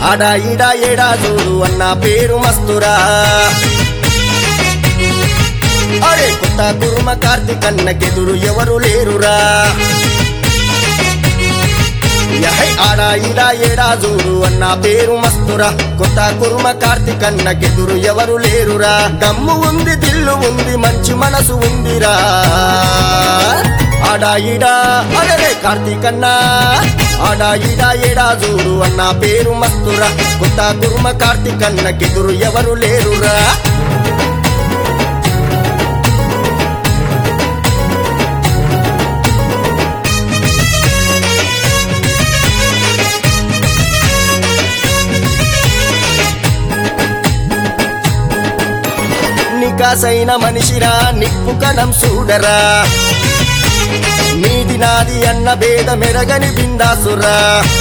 ఆడా ఈడా ఏడా చూడు అన్న పేరు మస్తురా అరే కొత్త కుర్మ కార్తీక్ అన్నకెదురు ఎవరు లేరురా యహై ఆడా ఈడా ఏడా చూడు అన్న పేరు మస్తురా కొత్త కుర్మ కార్తీక్ అన్నకెదురు ఎవరు లేరురా దమ్ము ఉంది దిల్లు ఉంది మంచి మనసు ఉందిరా ఆడా ఈడా అరే కార్తీక్ అన్నా ఆడా ఈడా ఏడా చూడు అన్న పేరు మస్తురా కొత్త కుర్మ కార్తీక్ అన్నకెదురు ఎవరు లేరురా నికాసైన మనిషిరా నిప్పు కణం చూడరా మీది నాది అన్న భేద మెరగని బిందాసురా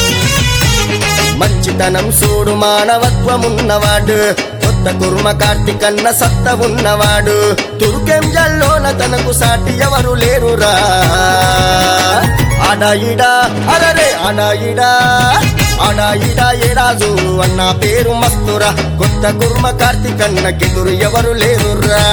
మంచితనం చూడు మానవత్వమున్నవాడు కొత్త కుర్మ కార్తీకన్న సత్త ఉన్నవాడు తుర్కెం జల్లోన తనకు సాటి ఎవరు లేరురా అడాయిడా అరరే అడాయిడా అడాయిడా ఏడా చూడు అన్న పేరు మస్తురా కొత్త కుర్మ కార్తీకన్నకెదురు ఎవరు లేరురా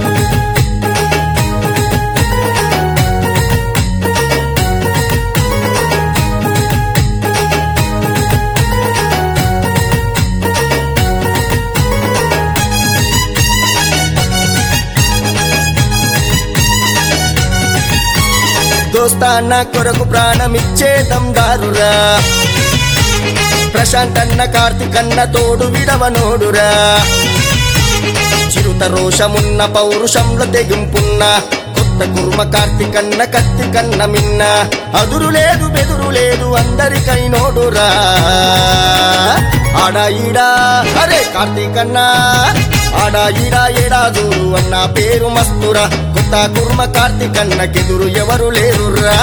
దోస్తాన్న కొరకు ప్రాణమిచ్చే దమ్దారురా ప్రశాంత్ అన్న కార్తిక్ అన్న తోడు విడవనోడురా చిరుత రోషమున్న పౌరుషంలో తెగింపున్న కొత్త కుర్మ కార్తిక్ అన్న కత్తి కన్న మిన్న అదురు లేదు బెదురు లేదు అందరికైనోడురా ఆడా ఈడా అరే కార్తీక్ అన్నా ఆడా ఈడా ఏడా చూడు అన్న పేరు మస్తురా కొత్త కుర్మ కార్తీక్ అన్నకెదురు ఎవరు లేరురా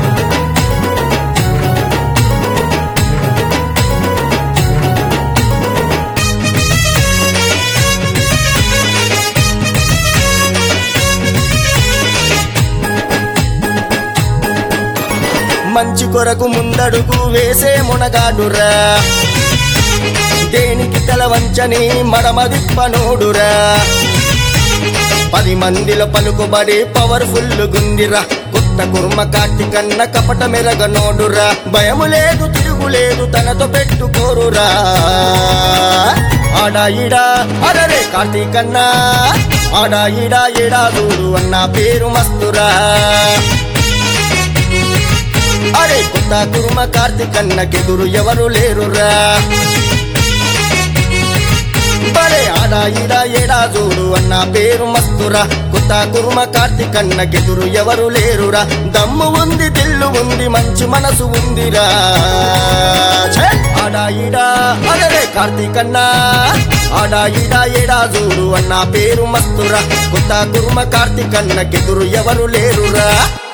మంచి కొరకు ముందడుగు వేసే మునగాడురా దేనికి తల వంచని మడమదిప్పనోడురా పది మందిలో పలుకుబడి పవర్ఫుల్ గుందిరా కొత్త కుర్మ కాటి కన్న కపట మెరగనోడురా భయము లేదు తిరుగు లేదు తనతో పెట్టుకోరురా ఆడా ఈడా అరరే కార్తీకన్నా ఆడా ఈడా ఏడా చూడు అన్న పేరు మస్తురా అరే కొత్త కుర్మ కార్తీక్ అన్నకెదురు ఎవరు లేరురా బరే ఆడా ఈడా ఏడా చూడు అన్న పేరు మస్తురా కొత్త కుర్మ కార్తీక్ అన్నకెదురు ఎవరు లేరురా దమ్ము ఉంది దిల్లు ఉంది మంచి మనసు ఉందిరా ఛే! ఆడా ఈడా అరే కార్తీక్ అన్నా ఆడా ఈడా ఏడా చూడు అన్న పేరు మస్తురా కొత్త కుర్మ కార్తీక్ అన్నకెదురు ఎవరు లేరురా